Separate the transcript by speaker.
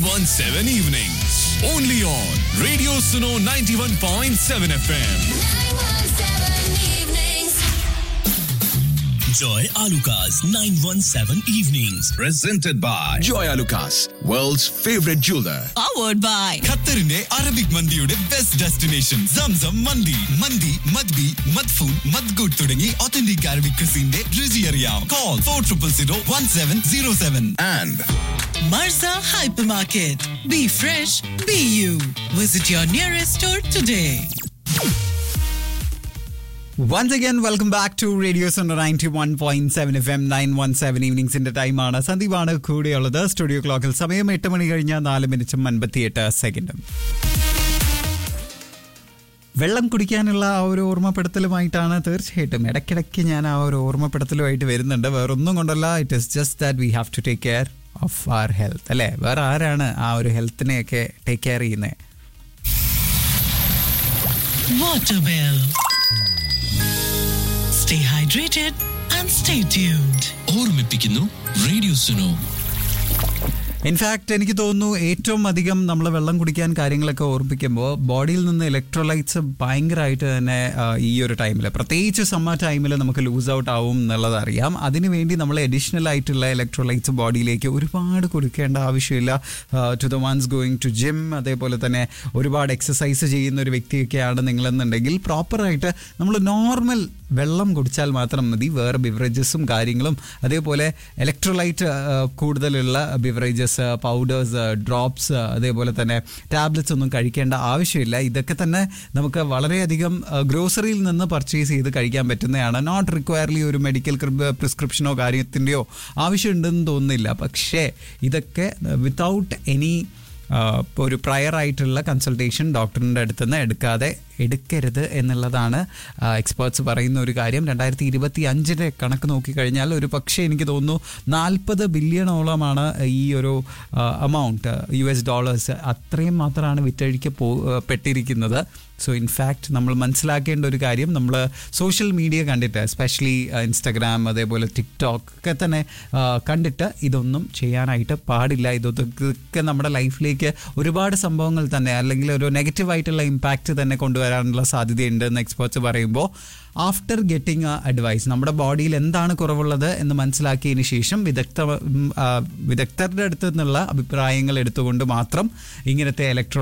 Speaker 1: 917 evenings. Only on Radio Suno 91.7 FM.
Speaker 2: Joy Alukas 917 Evenings.
Speaker 1: Presented by Joy Lucas, world's favorite jeweler.
Speaker 3: powered by
Speaker 1: ഖത്തറിന്റെ Arabic മന്തിയുടെ best destination Zamzam മന്തി മന്തി മദ്ബി മദ്ഫൂൻ മദ്ഗൂട്ട് തുടങ്ങി ഒത്തന്റിക് അറബിക് ക്രിസിന്റെ രുചി അറിയാം call four triple zero one seven zero seven
Speaker 4: And
Speaker 3: Marza Hypermarket. Be fresh, be you. Visit your nearest store today.
Speaker 5: Once again welcome back to radio zone ninety one point seven F M nine one seven ഈവനിങ്സിന്റെ ടൈമാണ് സന്ദീപാണ് കൂടെയുള്ളത് studio ക്ലോക്കിൽ സമയം എട്ട് മണി കഴിഞ്ഞ നാല് മിനിറ്റും അൻപത്തിയെട്ട് സെക്കൻഡും വെള്ളം കുടിക്കാനുള്ള ആ ഒരു ഓർമ്മപ്പെടുത്തലുമായിട്ടാണ് തീർച്ചയായിട്ടും ഇടയ്ക്കിടയ്ക്ക് ഞാൻ ആ ഒരു ഓർമ്മപ്പെടുത്തലുമായിട്ട് വരുന്നുണ്ട് വേറൊന്നും കൊണ്ടല്ല it is just that we have to take care of our health അല്ലേ വേറെ ആരാണ് ആ ഒരു ഹെൽത്തിനെയൊക്കെ ടേക്ക് കെയർ ചെയ്യുന്നത്
Speaker 3: Waterwell. Stay hydrated and stay tuned.
Speaker 2: ഓർമ്മിപ്പിക്കുന്നു റേഡിയോ സുനോ
Speaker 5: ഇൻഫാക്ട് എനിക്ക് തോന്നുന്നു ഏറ്റവും അധികം നമ്മൾ വെള്ളം കുടിക്കാൻ കാര്യങ്ങളൊക്കെ ഓർമ്മിക്കുമ്പോൾ ബോഡിയിൽ നിന്ന് ഇലക്ട്രോലൈറ്റ്സ് ഭയങ്കരമായിട്ട് തന്നെ ആ, ഈ ഒരു ടൈമിൽ പ്രത്യേകിച്ച് സമ്മർ ടൈമിൽ നമുക്ക് ലൂസ് ഔട്ട് ആവും എന്നുള്ളത് അറിയാം അതിനുവേണ്ടി നമ്മൾ അഡീഷണൽ ആയിട്ടുള്ള ഇലക്ട്രോലൈറ്റ്സ് ബോഡിയിലേക്ക് ഒരുപാട് കൊടുക്കേണ്ട ആവശ്യമില്ല to the ones going to gym അതേപോലെ തന്നെ ഒരുപാട് എക്സസൈസ് ചെയ്യുന്ന ഒരു വ്യക്തിയൊക്കെയാണ് നിങ്ങളെന്നുണ്ടെങ്കിൽ പ്രോപ്പറായിട്ട് നമ്മൾ നോർമൽ വെള്ളം കുടിച്ചാൽ മാത്രം മതി വേറെ ബിവറേജസും കാര്യങ്ങളും അതേപോലെ ഇലക്ട്രോലൈറ്റ് കൂടുതലുള്ള ബിവറേജസ് പൗഡേഴ്സ് ഡ്രോപ്സ് അതേപോലെ തന്നെ ടാബ്ലറ്റ്സ് ഒന്നും കഴിക്കേണ്ട ആവശ്യമില്ല ഇതൊക്കെ തന്നെ നമുക്ക് വളരെയധികം ഗ്രോസറിയിൽ നിന്ന് പർച്ചേസ് ചെയ്ത് കഴിക്കാൻ പറ്റുന്നതാണ് നോട്ട് റിക്വയർലി ഒരു മെഡിക്കൽ പ്രിസ്ക്രിപ്ഷനോ കാര്യത്തിൻ്റെയോ ആവശ്യമുണ്ടെന്ന് തോന്നുന്നില്ല പക്ഷേ ഇതൊക്കെ വിത്തൗട്ട് എനി ഇപ്പോൾ ഒരു പ്രയർ ആയിട്ടുള്ള കൺസൾട്ടേഷൻ ഡോക്ടറിൻ്റെ അടുത്ത് നിന്ന് എടുക്കാതെ എടുക്കരുത് എന്നുള്ളതാണ് എക്സ്പേർട്സ് പറയുന്ന ഒരു കാര്യം രണ്ടായിരത്തി ഇരുപത്തി അഞ്ചിൻ്റെ കണക്ക് നോക്കിക്കഴിഞ്ഞാൽ ഒരു പക്ഷേ എനിക്ക് തോന്നുന്നു നാൽപ്പത് ബില്യണോളമാണ് ഈ ഒരു അമൗണ്ട് യു എസ് ഡോളേഴ്സ് അത്രയും മാത്രമാണ് വിറ്റഴിക്ക് പോ പെട്ടിരിക്കുന്നത് സോ ഇൻഫാക്റ്റ് നമ്മൾ മനസ്സിലാക്കേണ്ട ഒരു കാര്യം നമ്മൾ സോഷ്യൽ മീഡിയ കണ്ടിട്ട് എസ്പെഷ്യലി ഇൻസ്റ്റഗ്രാം അതേപോലെ ടിക്ടോക്ക് ഒക്കെ തന്നെ ആ, കണ്ടിട്ട് ഇതൊന്നും ചെയ്യാനായിട്ട് പാടില്ല ഇതൊക്കെ നമ്മുടെ ലൈഫിലേക്ക് ഒരുപാട് സംഭവങ്ങൾ തന്നെ അല്ലെങ്കിൽ ഒരു നെഗറ്റീവായിട്ടുള്ള ഇമ്പാക്റ്റ് തന്നെ കൊണ്ടുവരാനുള്ള സാധ്യതയുണ്ട് എന്ന് എക്സ്പേർട്സ് പറയുമ്പോൾ ആഫ്റ്റർ ഗെറ്റിംഗ് ആ അഡ്വൈസ് നമ്മുടെ ബോഡിയിൽ എന്താണ് കുറവുള്ളത് എന്ന് മനസ്സിലാക്കിയതിന് ശേഷം വിദഗ്ധ ഉം, ആ, വിദഗ്ധരുടെ അടുത്ത് നിന്നുള്ള അഭിപ്രായങ്ങൾ എടുത്തുകൊണ്ട് മാത്രം ഇങ്ങനത്തെ ഇലക്ട്രോ